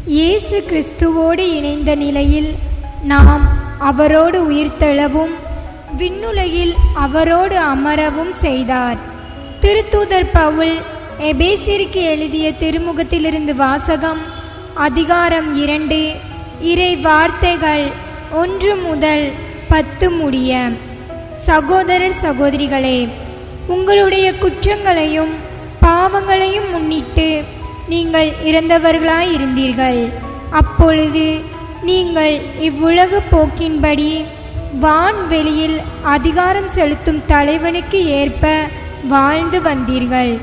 இயேசு கிறிஸ்துவோடு இணைந்த நிலையில் நாம் அவரோடு உயிர்த்தெழவும் விண்ணுலகில் அவரோடு அமரவும் செய்தார் திருத்தூதர் பவுல் எபேசிற்கு எழுதிய திருமுகத்திலிருந்து வாசகம் அதிகாரம் இரண்டு இறை வார்த்தைகள் ஒன்று முதல் பத்து முடிய சகோதரர் சகோதரிகளே உங்களுடைய குற்றங்களையும் பாவங்களையும் முன்னிட்டு நீங்கள் இறந்தவர்களாயிருந்தீர்கள் அப்பொழுது நீங்கள் இவ்வுலக போக்கின்படி வான்வெளியில் அதிகாரம் செலுத்தும் தலைவனுக்கு ஏற்ப வாழ்ந்து வந்தீர்கள்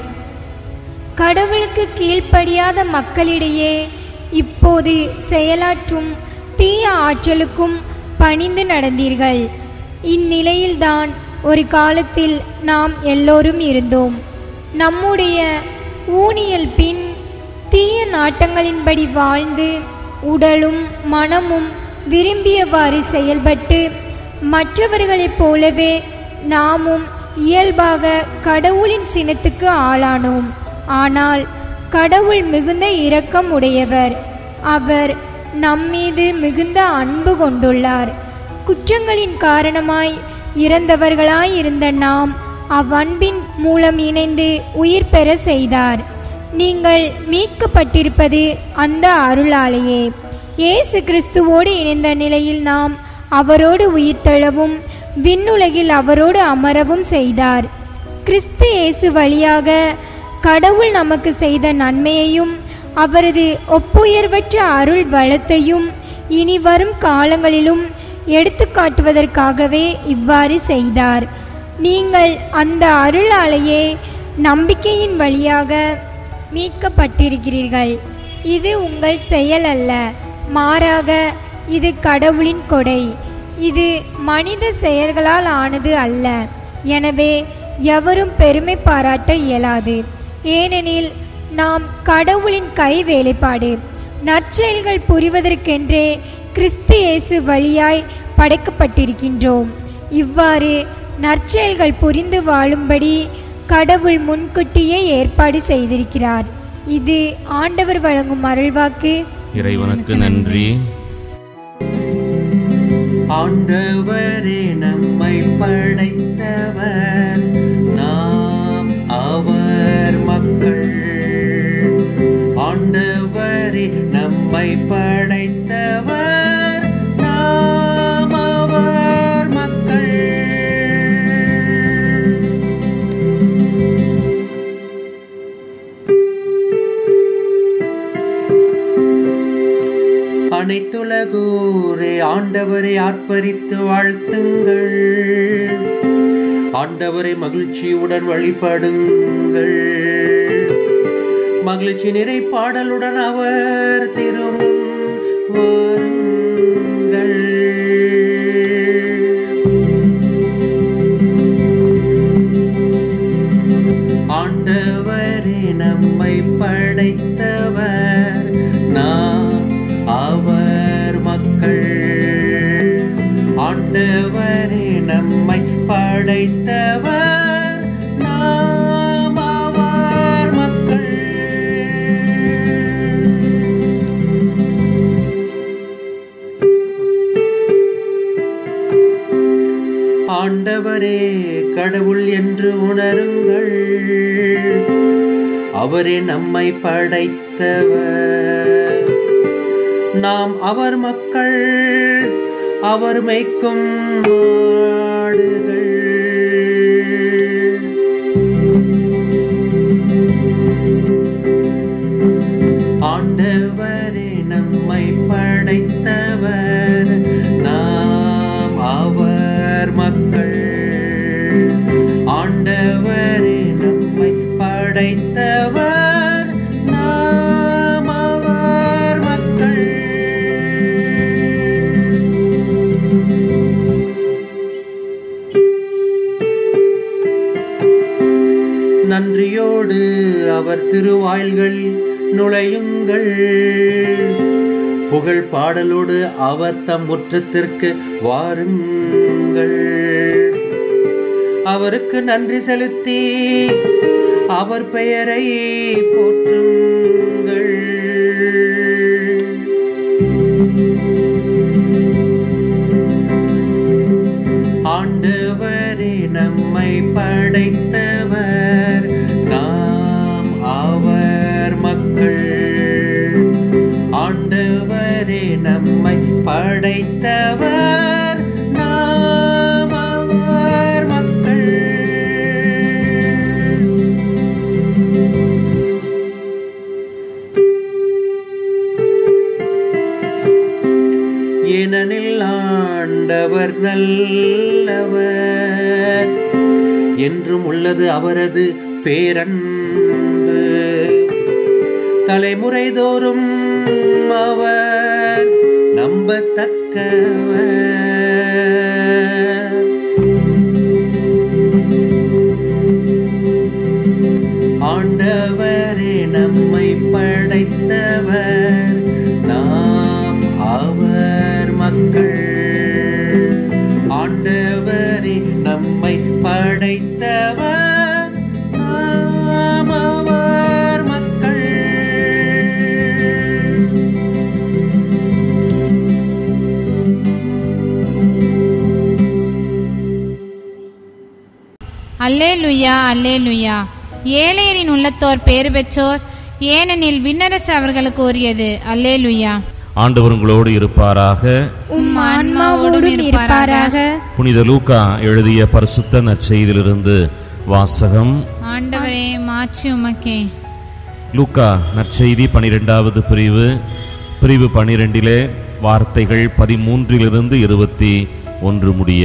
கடவுளுக்கு கீழ்ப்படியாத மக்களிடையே இப்போது செயலாற்றும் தீய ஆற்றலுக்கும் பணிந்து நடந்தீர்கள் இந்நிலையில்தான் ஒரு காலத்தில் நாம் எல்லோரும் இருந்தோம் நம்முடைய ஊனியல் பின் தீய நாட்டங்களின்படி வாழ்ந்து உடலும் மனமும் விரும்பியவாறு செயல்பட்டு மற்றவர்களைப் போலவே நாமும் இயல்பாக கடவுளின் சினத்துக்கு ஆளானோம் ஆனால் கடவுள் மிகுந்த இரக்கம் உடையவர் அவர் நம்மீது மிகுந்த அன்பு கொண்டுள்ளார் குற்றங்களின் காரணமாய் இறந்தவர்களாயிருந்த நாம் அவ்வன்பின் மூலம் இணைந்து உயிர் பெற செய்தார் நீங்கள் மீட்கப்பட்டிருப்பது அந்த அருளாலேயே இயேசு கிறிஸ்துவோடு இணைந்த நிலையில் நாம் அவரோடு உயிர்த்தெழவும் விண்ணுலகில் அவரோடு அமரவும் செய்தார் கிறிஸ்து இயேசு வழியாக கடவுள் நமக்கு செய்த நன்மையையும் அவரது ஒப்புயர்வற்ற அருள் வளத்தையும் இனி வரும் காலங்களிலும் எடுத்துக்காட்டுவதற்காகவே இவ்வாறு செய்தார் நீங்கள் அந்த அருளாலேயே நம்பிக்கையின் வழியாக மீட்கப்பட்டிருக்கிறீர்கள் இது உங்கள் செயல் அல்ல மாறாக இது கடவுளின் கொடை இது மனித செயல்களால் ஆனது அல்ல எனவே எவரும் பெருமை பாராட்ட இயலாது ஏனெனில் நாம் கடவுளின் கை வேலைப்பாடு நற்செயல்கள் புரிவதற்கென்றே கிறிஸ்து இயேசு வழியாய் படைக்கப்பட்டிருக்கின்றோம் இவ்வாறு நற்செயல்கள் புரிந்து வாழும்படி கடவுள் முன்கூட்டியே ஏற்பாடு செய்திருக்கிறார் இது ஆண்டவர் வழங்கும் அருள்வாக்கு இறைவனுக்கு நன்றி ஆண்டவரே நம்மை படைத்தவர் நாம் அவர் மக்கள் ஆண்டவரே நம்மை படைத்தவர் நாம் அவர் மக்கள் அனைத்துலகூரே ஆண்டவரை ஆர்ப்பரித்து வாழ்த்துங்கள் ஆண்டவரை மகிழ்ச்சியுடன் வழிபடுங்கள் மகிழ்ச்சி நிறை பாடலுடன் அவர் திருமுன் வாருங்கள் ஆண்டவரே நம்மை படைத்தவர் நாம் அவர் மக்கள் ஆண்டவரே நம்மை படைத்தவர் நாம் அவர் மக்கள் ஆண்டவரே கடவுள் என்று உணருங்கள் அவரே நம்மை படைத்தவர் நாம் அவர் மக்கள் அவர் மேய்க்கும் மாடுகள் ஆண்டவரே நம்மை படைத்தவர் நாம் அவர் மக்கள் ஆண்டவரே நம்மை படைத்தவர் நாம் அவர் மக்கள் நன்றியோடு அவர் திருவாயில்கள் நுழையுங்கள் புகழ் பாடலோடு அவர் தம் முற்றத்திற்கு வாருங்கள் அவருக்கு நன்றி செலுத்தி அவர் பெயரை போற்றுங்கள் படைத்தவர் நாம் அவர் மக்கள் ஏனெனில் ஆண்டவர் நல்லவர் என்றும் உள்ளது அவரது பேரன்பு தலைமுறை தோறும் அவர் நம்பத்தக்கவர் ஆண்டவரே நம்மை படைத்தவர் நாம் அவர் மக்கள் ஆண்டவரே நம்மை படைத்தவர் நாம் அவர் மக்கள் அல்லேலுயா அல்லேலுயா ஏழையரின் உள்ளத்தோர் பேறு பெற்றோர் ஏனெனில் விண்ணரசு அவர்களுக்கு உரியது அல்லேலுயா ஆண்டவர் உங்களோடு இருப்பாராக உம் ஆன்மாவோடும் இருப்பாராக புனித லூக்கா எழுதிய பரிசுத்த நற்செய்தியிலிருந்து வாசகம் ஆண்டவரே மாட்சி உமக்கே லூக்கா நற்செய்தி பனிரெண்டாவது பிரிவு பிரிவு பனிரெண்டிலே வார்த்தைகள் பதிமூன்றிலிருந்து இருபத்தி ஒன்று முடிய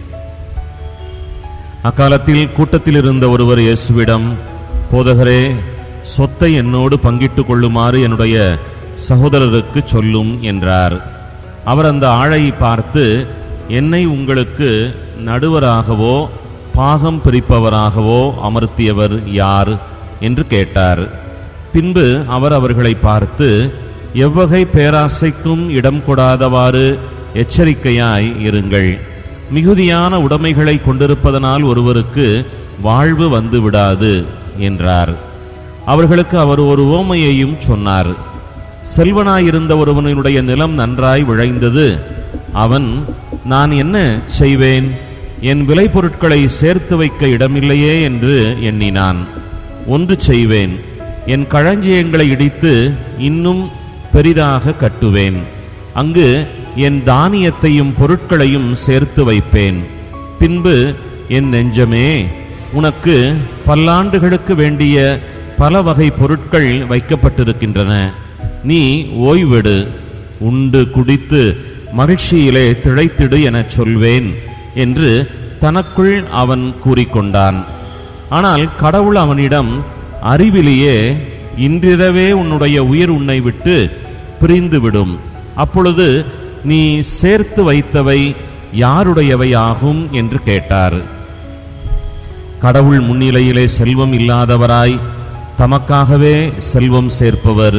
அக்காலத்தில் கூட்டத்தில் இருந்த ஒருவர் இயேசுவிடம் போதகரே சொத்தை என்னோடு பங்கிட்டுக் கொள்ளுமாறு என்னுடைய சகோதரருக்கு சொல்லும் என்றார் அவர் அந்த ஆளை பார்த்து என்னை உங்களுக்கு நடுவராகவோ பாகம் பிரிப்பவராகவோ அமர்த்தியவர் யார் என்று கேட்டார் பின்பு அவர் அவர்களை பார்த்து எவ்வகை பேராசைக்கும் இடம் கொடாதவாறு எச்சரிக்கையாய் இருங்கள் மிகுதியான உடைமைகளை கொண்டிருப்பதனால் ஒருவருக்கு வாழ்வு வந்து விடாது என்றார் அவர்களுக்கு அவர் ஒரு ஓமையையும் சொன்னார் செல்வனாயிருந்த ஒருவனுடைய நிலம் நன்றாய் விளைந்தது அவன் நான் என்ன செய்வேன் என் விளைபொருட்களை சேர்த்து வைக்க இடமில்லையே என்று எண்ணினான் ஒன்று செய்வேன் என் களஞ்சியங்களை இடித்து இன்னும் பெரிதாக கட்டுவேன் அங்கு என் தானியத்தையும் பொருட்களையும் சேர்த்து வைப்பேன் பின்பு என் நெஞ்சமே உனக்கு பல்லாண்டுகளுக்கு வேண்டிய பல வகை பொருட்கள் வைக்கப்பட்டிருக்கின்றன நீ ஓய்வெடு உண்டு குடித்து மகிழ்ச்சியிலே திளைத்திடு எனச் சொல்வேன் என்று தனக்குள் அவன் கூறிக்கொண்டான் ஆனால் கடவுள் அவனிடம் அறிவிலேயே இன்றிரவே உன்னுடைய உயிர் உன்னை விட்டு பிரிந்துவிடும் அப்பொழுது நீ சேர்த்து வைத்தவை யாருடையவையாகும் என்று கேட்டார் கடவுள் முன்னிலையிலே செல்வம் இல்லாதவராய் தமக்காகவே செல்வம் சேர்ப்பவர்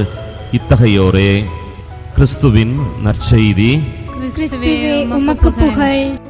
இத்தகையோரே கிறிஸ்துவின் நற்செய்தி கிறிஸ்துவே உமக்கு புகழ்